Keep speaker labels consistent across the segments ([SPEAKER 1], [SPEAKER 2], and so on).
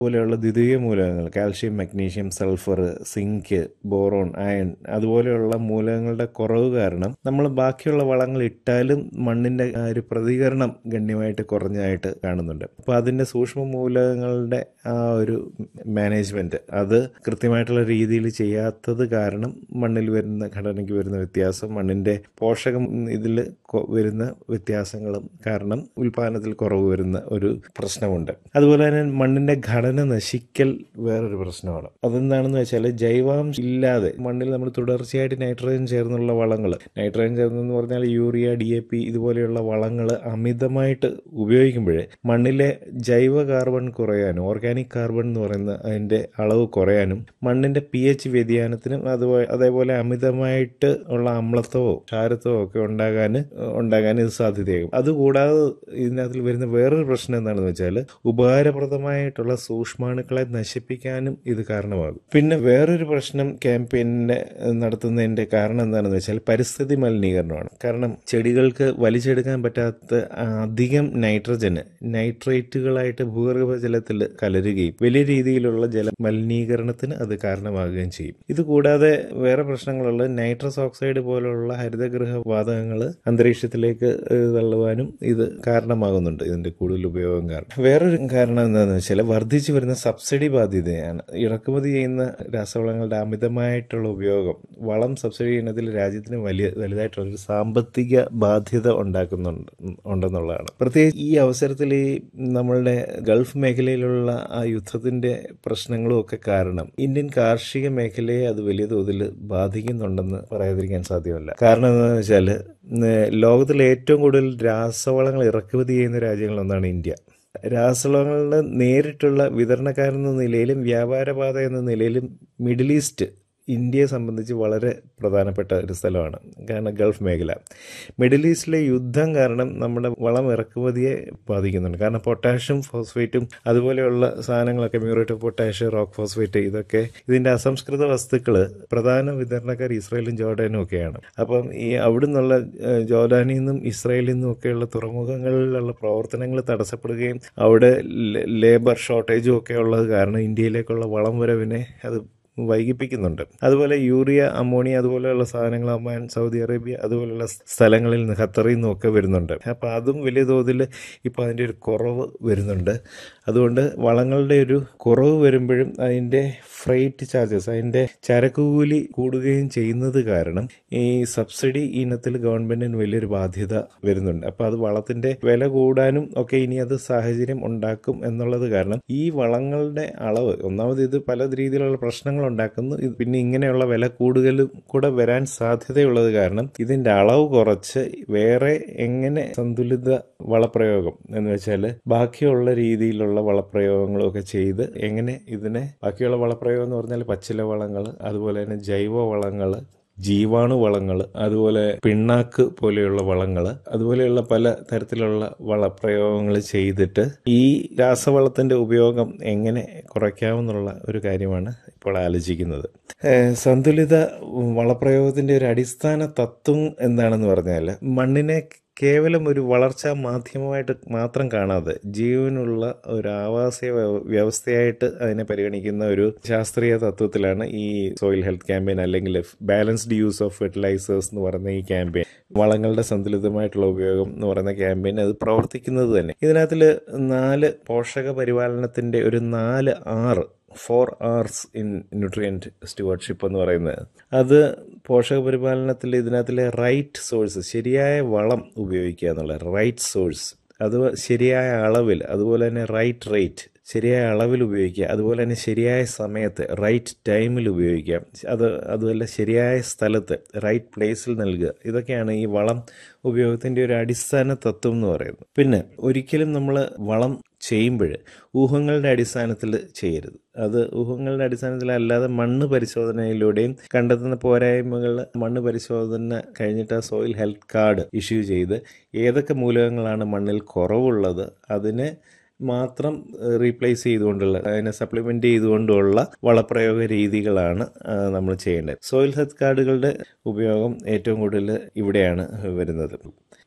[SPEAKER 1] പോലെയുള്ള ദ്വിതീയ മൂലകങ്ങൾ calcium magnesium sulphur zinc boron iron അതുപോലെയുള്ള മൂലകങ്ങളുടെ കുറവ് കാരണം നമ്മൾ ബാക്കിയുള്ള വളങ്ങൾ ഇട്ടാലും മണ്ണിന്റെ ആ ഒരു പ്രതികരണം ഗണ്യമായിട്ട് കുറഞ്ഞായിട്ട് കാണുന്നുണ്ട് അപ്പോൾ അതിന്റെ സൂക്ഷ്മ മൂലകങ്ങളുടെ ആ ഒരു മാനേജ്മെന്റ് അത് കൃത്യമായിട്ടുള്ള രീതിയിൽ ചെയ്യാത്തത് കാരണം മണ്ണിൽ വരുന്ന ഘടനയ്ക്ക് വരുന്ന വ്യത്യാസം മണ്ണിന്റെ പോഷകം ഇതിൽ വരുന്ന വ്യത്യാസങ്ങളും കാരണം ഉൽപാദനത്തിൽ കുറവ് വരുന്ന ഒരു പ്രശ്നമുണ്ട് അതുപോലെ തന്നെ മണ്ണിന്റെ ഘടന നശിക്കൽ വേറൊരു പ്രശ്നമാണ് അതെന്താണെന്ന് വെച്ചാൽ ജൈവാംശം ഇല്ലാതെ മണ്ണിൽ നമ്മൾ തുടർച്ചയായിട്ട് നൈട്രജൻ ചേർന്നുള്ള വളങ്ങൾ നൈട്രജൻ ചേർന്നെന്ന് പറഞ്ഞാൽ യൂറിയ ഡി എ പി ഇതുപോലെയുള്ള വളങ്ങൾ അമിതമായിട്ട് ഉപയോഗിക്കുമ്പോൾ മണ്ണിലെ ജൈവ കാർബൺ കുറയാനും ഓർഗാനിക് കാർബൺ എന്ന് പറയുന്ന അതിന്റെ അളവ് കുറയാനും മണ്ണിന്റെ പി എച്ച് വ്യതിയാനത്തിനും അതുപോലെ അതേപോലെ അമിതമായിട്ട് ഉള്ള അമ്ലത്വമോ ക്ഷാരത്വമോ ഒക്കെ ഉണ്ടാകാൻ ഉണ്ടാകാൻ ഇത് സാധ്യതയാകും അതുകൂടാതെ ഇതിനകത്തിൽ വരുന്ന വേറൊരു പ്രശ്നം എന്താണെന്ന് വെച്ചാൽ ഉപകാരപ്രദമായിട്ടുള്ള സൂക്ഷ്മാണുക്കളെ നശിപ്പിക്കാനും ഇത് കാരണമാകും പിന്നെ വേറൊരു പ്രശ്നം ക്യാമ്പയിനെ നടത്തുന്നതിന്റെ കാരണം എന്താണെന്ന് വെച്ചാൽ പരിസ്ഥിതി മലിനീകരണമാണ് കാരണം ചെടികൾക്ക് വലിച്ചെടുക്കാൻ പറ്റാത്ത അധികം നൈട്രജന് നൈട്രേറ്റുകളായിട്ട് ഭൂഗർഭ ജലത്തിൽ കലരുകയും വലിയ രീതിയിലുള്ള ജല മലിനീകരണത്തിന് അത് കാരണമാകുകയും ചെയ്യും ഇത് കൂടാതെ വേറെ പ്രശ്നങ്ങളുള്ള നൈട്രസ് ഓക്സൈഡ് പോലുള്ള ഹരിതഗൃഹ വാതകങ്ങൾ അന്തരീക്ഷത്തിലേക്ക് തള്ളുവാനും ഇത് കാരണമാകുന്നുണ്ട് ഇതിന്റെ കൂടുതൽ ഉപയോഗം കാരണം വേറൊരു കാരണം എന്താണെന്ന് വെച്ചാൽ വർദ്ധിച്ചു വരുന്ന സബ്സിഡി ബാധ്യതയാണ് ഇറക്കുമതി ചെയ്യുന്ന രാസവളങ്ങളുടെ അമിതമായിട്ടുള്ള ഉപയോഗം വളം സബ്സിഡി ചെയ്യുന്നതിൽ രാജ്യത്തിന് വലിയ വലുതായിട്ടുള്ള ഒരു സാമ്പത്തിക ബാധ്യത ഉണ്ടാക്കുന്നുണ്ട് ഉണ്ടെന്നുള്ളതാണ് പ്രത്യേകിച്ച് ഈ അവസരത്തിൽ ഈ നമ്മളുടെ ഗൾഫ് മേഖലയിലുള്ള ആ യുദ്ധത്തിന്റെ പ്രശ്നങ്ങളും ഒക്കെ കാരണം ഇന്ത്യൻ കാർഷിക മേഖലയെ അത് വലിയ തോതിൽ ബാധിക്കുന്നുണ്ടെന്ന് പറയാതിരിക്കാൻ സാധ്യമല്ല കാരണം എന്താണെന്ന് വെച്ചാൽ ലോകത്തിലെ ഏറ്റവും കൂടുതൽ രാസവളങ്ങൾ ഇറക്കുമതി ചെയ്യുന്ന രാജ്യങ്ങളൊന്നാണ് ഇന്ത്യ രാസവളങ്ങളുടെ നേരിട്ടുള്ള വിതരണക്കാരെന്ന നിലയിലും വ്യാപാരപാത എന്ന നിലയിലും മിഡിൽ ഈസ്റ്റ് ഇന്ത്യയെ സംബന്ധിച്ച് വളരെ പ്രധാനപ്പെട്ട ഒരു സ്ഥലമാണ് കാരണം ഗൾഫ് മേഖല മിഡിൽ ഈസ്റ്റിലെ യുദ്ധം കാരണം നമ്മുടെ വളം ഇറക്കുമതിയെ ബാധിക്കുന്നുണ്ട് കാരണം പൊട്ടാഷ്യം ഫോസ്ഫേറ്റും അതുപോലെയുള്ള സാധനങ്ങളൊക്കെ muriate of potassium rock phosphate ഇതൊക്കെ ഇതിന്റെ അസംസ്കൃത വസ്തുക്കൾ പ്രധാന വിതരണക്കാർ ഇസ്രായേലും ജോർഡാനും ഒക്കെയാണ് അപ്പം ഈ അവിടെ നിന്നുള്ള ജോർഡാനിൽ നിന്നും ഇസ്രായേലിൽ നിന്നും ഒക്കെയുള്ള തുറമുഖങ്ങളിലുള്ള പ്രവർത്തനങ്ങൾ തടസ്സപ്പെടുകയും അവിടെ ലേബർ ഷോർട്ടേജും ഒക്കെ ഉള്ളത് കാരണം ഇന്ത്യയിലേക്കുള്ള വളം വരവിനെ അത് വൈകിപ്പിക്കുന്നുണ്ട് അതുപോലെ യൂറിയ അമോണിയ അതുപോലെയുള്ള സാധനങ്ങൾ ഒമാൻ സൗദി അറേബ്യ അതുപോലെയുള്ള സ്ഥലങ്ങളിൽ നിന്ന് ഖത്തറിൽ നിന്നും ഒക്കെ വരുന്നുണ്ട് അപ്പോൾ അതും വലിയ തോതിൽ ഇപ്പോൾ അതിൻ്റെ ഒരു കുറവ് വരുന്നുണ്ട് അതുകൊണ്ട് വളങ്ങളുടെ ഒരു കുറവ് വരുമ്പോഴും അതിൻ്റെ ഫ്രൈറ്റ് ചാർജസ് അതിൻ്റെ ചരക്കുകൂലി കൂടുകയും ചെയ്യുന്നത് കാരണം ഈ സബ്സിഡി ഇനത്തിൽ ഗവൺമെന്റിന് വലിയൊരു ബാധ്യത വരുന്നുണ്ട് അപ്പോൾ അത് വളത്തിന്റെ വില കൂടാനും ഒക്കെ ഇനി അത് സാഹചര്യം ഉണ്ടാക്കും എന്നുള്ളത് കാരണം ഈ വളങ്ങളുടെ അളവ് ഒന്നാമത് ഇത് പല രീതിയിലുള്ള പ്രശ്നങ്ങൾ ഉണ്ടാക്കുന്നു പിന്നെ ഇങ്ങനെയുള്ള വില കൂടുതലും കൂടെ വരാൻ സാധ്യതയുള്ളത് കാരണം ഇതിന്റെ അളവ് കുറച്ച് വേറെ എങ്ങനെ സന്തുലിത വളപ്രയോഗം എന്ന് വെച്ചാൽ ബാക്കിയുള്ള രീതിയിലുള്ള വളപ്രയോഗങ്ങളും ഒക്കെ ചെയ്ത് എങ്ങനെ ഇതിനെ ബാക്കിയുള്ള വളപ്രയോഗം എന്ന് പറഞ്ഞാൽ പച്ചില വളങ്ങൾ അതുപോലെ തന്നെ ജൈവ വളങ്ങൾ ജീവാണു വളങ്ങൾ അതുപോലെ പിണ്ണാക്ക് പോലെയുള്ള വളങ്ങൾ അതുപോലെയുള്ള പല തരത്തിലുള്ള വളപ്രയോഗങ്ങൾ ചെയ്തിട്ട് ഈ രാസവളത്തിന്റെ ഉപയോഗം എങ്ങനെ കുറയ്ക്കാമെന്നുള്ള ഒരു കാര്യമാണ് ഇപ്പോൾ ആലോചിക്കുന്നത് സന്തുലിത വളപ്രയോഗത്തിന്റെ ഒരു അടിസ്ഥാന തത്വം എന്താണെന്ന് പറഞ്ഞാൽ മണ്ണിനെ കേവലം ഒരു വളർച്ചാ മാധ്യമമായിട്ട് മാത്രം കാണാതെ ജീവനുള്ള ഒരു ആവാസ വ്യവസ്ഥയായിട്ട് അതിനെ പരിഗണിക്കുന്ന ഒരു ശാസ്ത്രീയ തത്വത്തിലാണ് ഈ സോയിൽ ഹെൽത്ത് ക്യാമ്പയിൻ അല്ലെങ്കിൽ ബാലൻസ്ഡ് യൂസ് ഓഫ് ഫെർട്ടിലൈസേഴ്സ് എന്ന് പറയുന്ന ഈ ക്യാമ്പയിൻ വളങ്ങളുടെ സന്തുലിതമായിട്ടുള്ള ഉപയോഗം എന്ന് പറയുന്ന ക്യാമ്പയിൻ അത് പ്രവർത്തിക്കുന്നത് തന്നെ ഇതിനകത്തിൽ നാല് പോഷക പരിപാലനത്തിന്റെ ഒരു നാല് ആറ് four Rs in nutrient stewardship എന്ന് പറയുന്നത് അത് പോഷക പരിപാലനത്തിൽ ഇതിനകത്തിലെ റൈറ്റ് സോഴ്സ് ശരിയായ വളം ഉപയോഗിക്കുക എന്നുള്ള റൈറ്റ് സോഴ്സ് അത് ശരിയായ അളവിൽ അതുപോലെ തന്നെ റൈറ്റ് റേറ്റ് ശരിയായ അളവിൽ ഉപയോഗിക്കുക അതുപോലെ തന്നെ ശരിയായ സമയത്ത് റൈറ്റ് ടൈമിൽ ഉപയോഗിക്കാം അത് അതുമല്ല ശരിയായ സ്ഥലത്ത് റൈറ്റ് പ്ലേസിൽ നൽകുക ഇതൊക്കെയാണ് ഈ വളം ഉപയോഗത്തിൻ്റെ ഒരു അടിസ്ഥാന തത്വം എന്ന് പറയുന്നത് പിന്നെ ഒരിക്കലും നമ്മൾ വളം ചെയ്യുമ്പോൾ ഊഹങ്ങളുടെ അടിസ്ഥാനത്തിൽ ചെയ്യരുത് അത് ഊഹങ്ങളുടെ അടിസ്ഥാനത്തിൽ അല്ലാതെ മണ്ണ് പരിശോധനയിലൂടെയും കണ്ടെത്തുന്ന പോരായ്മകൾ മണ്ണ് പരിശോധന കഴിഞ്ഞിട്ട് ആ സോയിൽ ഹെൽത്ത് കാർഡ് ഇഷ്യൂ ചെയ്ത് ഏതൊക്കെ മൂലകങ്ങളാണ് മണ്ണിൽ കുറവുള്ളത് അതിനെ മാത്രം റീപ്ലേസ് ചെയ്തുകൊണ്ടുള്ള അതിനെ സപ്ലിമെന്റ് ചെയ്തുകൊണ്ടുള്ള വളപ്രയോഗ രീതികളാണ് നമ്മൾ ചെയ്യേണ്ടത് സോയിൽ ഹെൽത്ത് കാർഡുകളുടെ ഉപയോഗം ഏറ്റവും കൂടുതൽ ഇവിടെയാണ് വരുന്നത്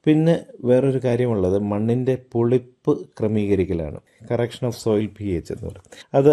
[SPEAKER 1] പിന്നെ വേറൊരു കാര്യമുള്ളത് മണ്ണിൻ്റെ പുളിപ്പ് ക്രമീകരിക്കലാണ് correction of soil P H എന്ന് പറയും അത്